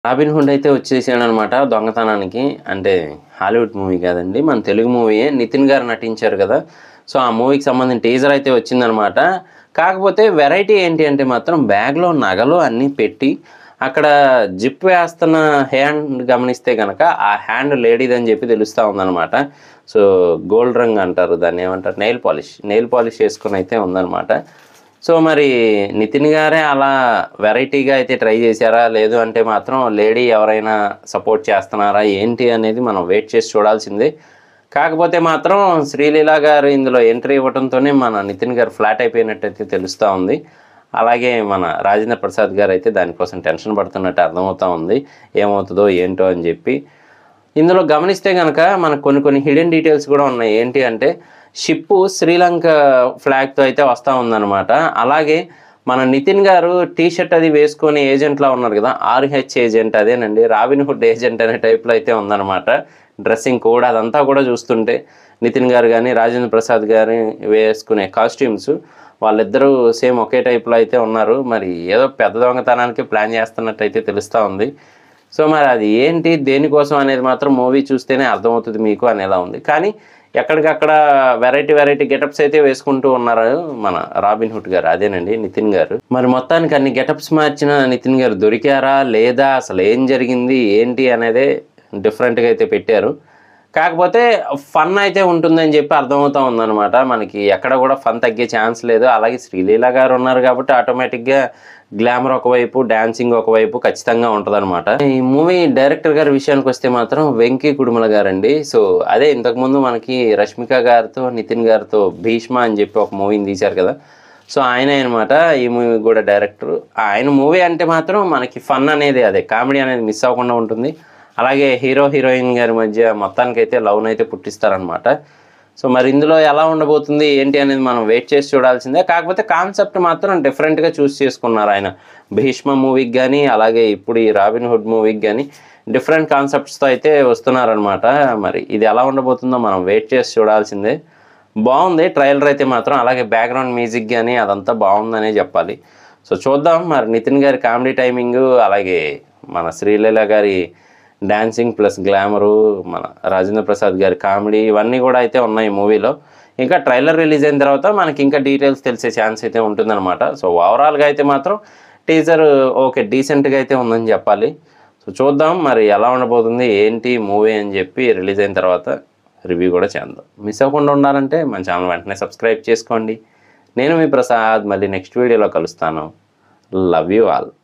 robin hood అయితే వచ్చేసాడు అనమాట దొంగతనానికి అంటే హాలీవుడ్ మూవీ కాదండి మన తెలుగు మూవీయే నితిన్ గారు నటించారు కదా సో ఆ మూవీకి సంబంధించిన టీజర్ అయితే వచ్చిందనమాట కాకపోతే వెరైటీ ఏంటి అంటే మాత్రం బ్యాగ్లో నగలు అన్నీ పెట్టి అక్కడ జిప్ వేస్తున్న హ్యాండ్ గమనిస్తే కనుక ఆ హ్యాండ్ లేడీది అని చెప్పి తెలుస్తూ ఉందన్నమాట సో గోల్డ్ రంగ్ అంటారు దాన్ని ఏమంటారు నెయిల్ పాలిష్ నెయిల్ పాలిష్ చేసుకుని అయితే ఉందన్నమాట సో మరి నితిన్ గారే అలా వెరైటీగా అయితే ట్రై చేశారా లేదు అంటే మాత్రం లేడీ ఎవరైనా సపోర్ట్ చేస్తున్నారా ఏంటి అనేది మనం వెయిట్ చేసి చూడాల్సిందే కాకపోతే మాత్రం శ్రీలీల గారు ఇందులో ఎంట్రీ ఇవ్వడంతోనే మన నితిన్ గారు ఫ్లాట్ అయిపోయినట్టయితే తెలుస్తూ ఉంది అలాగే మన రాజేంద్ర ప్రసాద్ గారు అయితే దానికోసం టెన్షన్ పడుతున్నట్టు అర్థమవుతా ఉంది ఏమవుతుందో ఏంటో అని చెప్పి ఇందులో గమనిస్తే కనుక మనకు కొన్ని కొన్ని హిడెన్ డీటెయిల్స్ కూడా ఉన్నాయి ఏంటి అంటే షిప్ శ్రీలంక ఫ్లాగ్తో అయితే వస్తూ ఉందన్నమాట అలాగే మన నితిన్ గారు టీ షర్ట్ అది వేసుకొని ఏజెంట్లా ఉన్నారు కదా ఆర్హెచ్ ఏజెంట్ అదేనండి రాబిన్ హుడ్ ఏజెంట్ అనే టైప్లో అయితే ఉందన్నమాట డ్రెస్సింగ్ కూడా అదంతా కూడా చూస్తుంటే నితిన్ గారు కానీ రాజేంద్ర ప్రసాద్ గారి వేసుకునే కాస్ట్యూమ్స్ వాళ్ళిద్దరూ సేమ్ ఒకే టైప్లో అయితే ఉన్నారు మరి ఏదో పెద్ద దొంగతనానికి ప్లాన్ చేస్తున్నట్టు అయితే తెలుస్తూ ఉంది సో మరి అది ఏంటి దేనికోసం అనేది మాత్రం మూవీ చూస్తేనే అర్థమవుతుంది మీకు అనేలా ఉంది కానీ ఎక్కడికక్కడ వెరైటీ వెరైటీ గెటప్స్ అయితే వేసుకుంటూ ఉన్నారు మన రాబిన్ హుడ్ గారు అదేనండి నితిన్ గారు మరి మొత్తానికి అన్ని గెటప్స్ మార్చిన నితిన్ గారు దొరికారా లేదా అసలు ఏం జరిగింది ఏంటి అనేదే డిఫరెంట్గా అయితే పెట్టారు కాకపోతే ఫన్ అయితే ఉంటుందని చెప్పి అర్థమవుతా ఉందన్నమాట మనకి ఎక్కడ కూడా ఫన్ తగ్గే ఛాన్స్ లేదు అలాగే శ్రీలీల గారు ఉన్నారు కాబట్టి ఆటోమేటిక్గా గ్లామర్ ఒకవైపు డాన్సింగ్ ఒకవైపు ఖచ్చితంగా ఉంటుందన్నమాట ఈ మూవీ డైరెక్టర్ గారి విషయానికి వస్తే మాత్రం వెంకీ కుడుమల గారండి సో అదే ఇంతకుముందు మనకి రష్మిక గారితో నితిన్ గారితో భీష్మ అని చెప్పి ఒక మూవీని తీశారు కదా సో ఆయనే అనమాట ఈ మూవీ కూడా డైరెక్టర్ ఆయన మూవీ అంటే మాత్రం మనకి ఫన్ అనేది అదే కామెడీ అనేది మిస్ అవ్వకుండా ఉంటుంది అలాగే హీరో హీరోయిన్ గారి మధ్య మొత్తానికైతే లవ్ని అయితే పుట్టిస్తారనమాట సో మరి ఇందులో ఎలా ఉండబోతుంది ఏంటి అనేది మనం వెయిట్ చేసి చూడాల్సిందే కాకపోతే కాన్సెప్ట్ మాత్రం డిఫరెంట్గా చూస్ చేసుకున్నారు ఆయన భీష్మ మూవీకి కానీ అలాగే ఇప్పుడు ఈ రాబిన్ హుడ్ మూవీకి కానీ డిఫరెంట్ కాన్సెప్ట్స్తో అయితే వస్తున్నారనమాట మరి ఇది ఎలా ఉండబోతుందో మనం వెయిట్ చేసి చూడాల్సిందే బాగుంది ట్రైలర్ అయితే మాత్రం అలాగే బ్యాక్గ్రౌండ్ మ్యూజిక్ కానీ అదంతా బాగుందనే చెప్పాలి సో చూద్దాం మరి నితిన్ గారి కామెడీ టైమింగ్ అలాగే మన శ్రీలీల గారి డాన్సింగ్ ప్లస్ గ్లామరు మన రాజేంద్ర ప్రసాద్ గారి కామెడీ ఇవన్నీ కూడా అయితే ఉన్నాయి మూవీలో ఇంకా ట్రైలర్ రిలీజ్ అయిన తర్వాత మనకి ఇంకా డీటెయిల్స్ తెలిసే ఛాన్స్ అయితే ఉంటుందన్నమాట సో ఓవరాల్గా అయితే మాత్రం టీజర్ ఓకే డీసెంట్గా అయితే ఉందని చెప్పాలి సో చూద్దాం మరి ఎలా ఉండబోతుంది ఏంటి మూవీ అని చెప్పి రిలీజ్ అయిన తర్వాత రివ్యూ కూడా చేద్దాం మిస్ అవ్వకుండా ఉండాలంటే మన ఛానల్ వెంటనే సబ్స్క్రైబ్ చేసుకోండి నేను మీ ప్రసాద్ మళ్ళీ నెక్స్ట్ వీడియోలో కలుస్తాను లవ్ యూ ఆల్